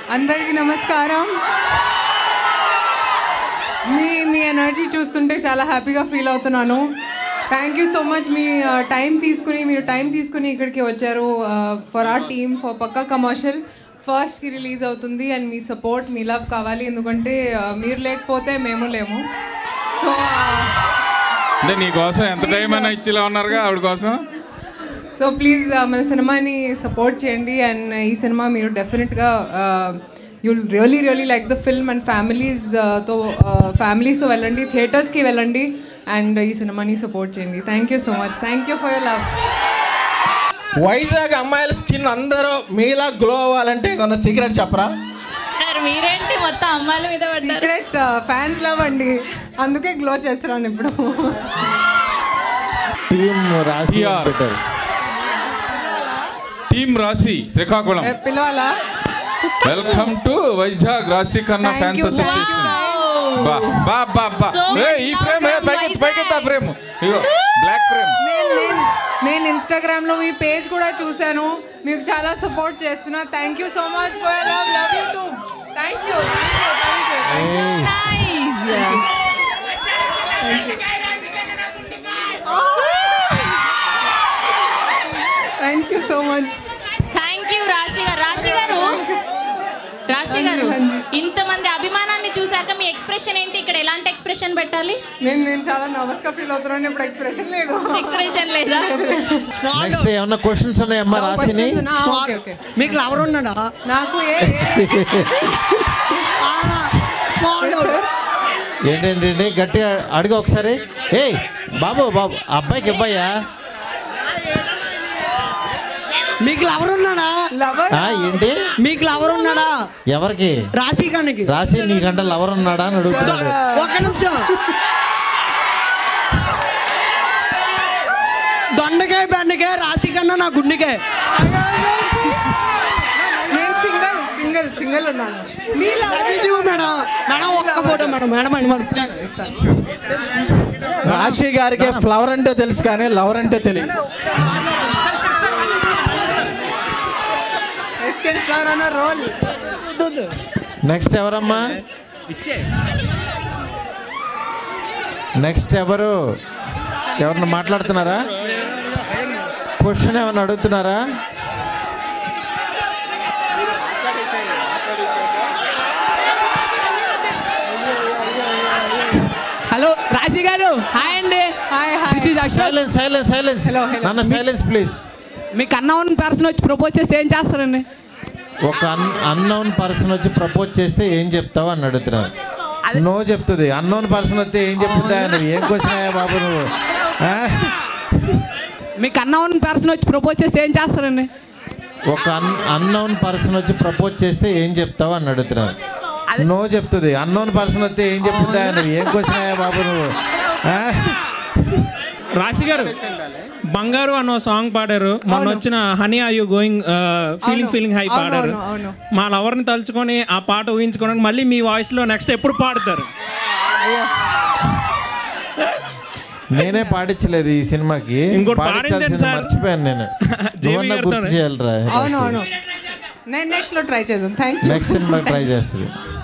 అందరికీ నమస్కారం మీ మీ ఎనర్జీ చూస్తుంటే చాలా హ్యాపీగా ఫీల్ అవుతున్నాను థ్యాంక్ యూ సో మచ్ మీ టైం తీసుకుని మీరు టైం తీసుకుని ఇక్కడికి వచ్చారు for our team for Pakka commercial ఫస్ట్కి రిలీజ్ అవుతుంది అండ్ మీ సపోర్ట్ మీ లవ్ కావాలి ఎందుకంటే uh, మీరు లేకపోతే మేము లేము సో అంటే నీ కోసం ఎంత టైం అయినా ఇచ్చిలా ఉన్నారుగా ఆవిడ కోసం సో ప్లీజ్ మన సినిమాని సపోర్ట్ చేయండి అండ్ ఈ సినిమా మీరు డెఫినెట్గా you'll really really like the film and ఫ్యామిలీస్తో ఫ్యామిలీస్తో వెళ్ళండి థియేటర్స్కి వెళ్ళండి అండ్ ఈ సినిమాని సపోర్ట్ చేయండి thank you so much thank you for your love Vizag అమ్మాయిల స్కిన్ అందరూ మీలా గ్లో అవ్వాలంటే ఏదన్నా సీక్రెట్ చెప్పరా సార్ మీరేంటి మొత్తం అమ్మాయిల మీద పడ్డారు సీక్రెట్ ఫ్యాన్స్ లవ్ అండి అందుకే గ్లో చేస్తున్నాను ఇప్పుడు టీమ్ రాసి PR. పెట్టారు టీమ్ రాశి శ్రీకాకుళం ఏ, పిలవాలా welcome to Vizag Raashi Khanna Thank fans you, association thank బా బా బా బా So ఏ much ఈ love ఫ్రేమ్ from పైకి పైకి Vizag. ఫ్రేమ్ ఇగో బ్లాక్ ఫ్రేమ్ నేను నేను నేను ఇన్స్టాగ్రామ్లో మీ పేజ్ కూడా చూశాను మీకు చాలా సపోర్ట్ చేస్తున్నా thank you so much for love love you too thank you thank you nice thank you so much thank you Raashi garu రాశి గారు రాశి గారు ఇంతమంది అభిమానాన్ని చూశాక మీ ఎక్స్ప్రెషన్ ఏంటి ఇక్కడ ఎలాంటి ఎక్స్ప్రెషన్ పెట్టాలి నేను నేను చాలా నర్వస్గా ఫీల్ అవుతున్నాను ఇప్పుడు ఎక్స్ప్రెషన్ లేదు ఎక్స్ప్రెషన్ లేదా నెక్స్ట్ ఏమన్నా క్వశ్చన్స్ ఉన్నాయమ్మా రాసిని Questions ఉన్నా? ఆ, ఓకే ఓకే మీకు లవర్ ఉన్నాడా నాకు ఏ ఏ- ఏంటంటే గట్టిగా అడుగు ఒకసారి ఏయ్ బాబు బాబు ఆ అబ్బాయికి ఇవ్వయ్యా మీకు లవర్ ఉన్నాడా లవర్ ఆ, ఏంటి మీకు లవర్ ఉన్నాడా ఎవరికి రాశికానికి రాసి నీకంటే లవర్ ఉన్నాడా అని అడుగుతున్నాడు ఒక్క నిమిషం దొండకాయ బెండకాయ రాశి కన్నా నా గుండెకాయ నేను సింగిల్ సింగిల్ సింగిల్ ఉన్నాను మీ లవర్ ఇదిగో మేడం మేడం ఒక్క ఫోటో మేడం మేడం అండి మేడం రాశి గారికి ఫ్లవర్ అంటే తెలుసు కానీ లవర్ అంటే తెలియదు ఎస్కెన్ సార్ అన్న రోల్ నెక్స్ట్ ఎవరమ్మా నెక్స్ట్ ఎవరు ఎవరన్నా మాట్లాడుతున్నారా క్వశ్చన్ ఏమన్నా అడుగుతున్నారా హలో రాశి గారు హాయ్ అండి hi hi this is Ashok silence silence silence Hello, hello. నాన్న సైలెన్స్ ప్లీజ్ మీకు అన్నౌన్ పర్సన్ వచ్చి ప్రపోజ్ చేస్తే ఏం చేస్తారండి ఒక అన్ అన్నోన్ పర్సన్ వచ్చి ప్రపోజ్ చేస్తే ఏం చెప్తావు అని అడుగుతున్నారు నో చెప్తుంది అన్నోన్ పర్సన్ వస్తే ఏం చెప్తుందా నువ్వు ఏం క్వశ్చన్ అయ్యా బాబు నువ్వు ఆ? మీకు అన్నౌన్ పర్సన్ వచ్చి ప్రపోజ్ చేస్తే ఏం చేస్తారండి ఒక అన్ అన్నోన్ పర్సన్ వచ్చి ప్రపోజ్ చేస్తే ఏం చెప్తావు అని అడుగుతున్నారు నో చెప్తుంది అన్నోన్ పర్సన్ వస్తే ఏం చెప్తుందా నువ్వు ఏం క్వశ్చన్ అయ్యా బాబు నువ్వు ఆ? రాశి గారు బంగారు అన్న సాంగ్ పాడారు మొన్న వచ్చిన honey are you going feeling feeling high అవును, పాడారు అవును, అవును. మా లవర్ని తలుచుకొని ఆ పాట ఊహించుకోవడానికి మళ్ళీ మీ వాయిస్ లో నెక్స్ట్ ఎప్పుడు పాడతారు నేనే పాడించలేదు ఈ సినిమాకి ఇంకోటి పాడించాల్సింది పాడించండి సార్. మర్చిపోయాను నేను జేవి నువ్వన్నా గారితోనే. గుర్తు చేయాలిరా అవును అవును నేను నెక్స్ట్లో ట్రై చేద్దాం థ్యాంక్ యూ నెక్స్ట్ సినిమా ట్రై చేస్తుంది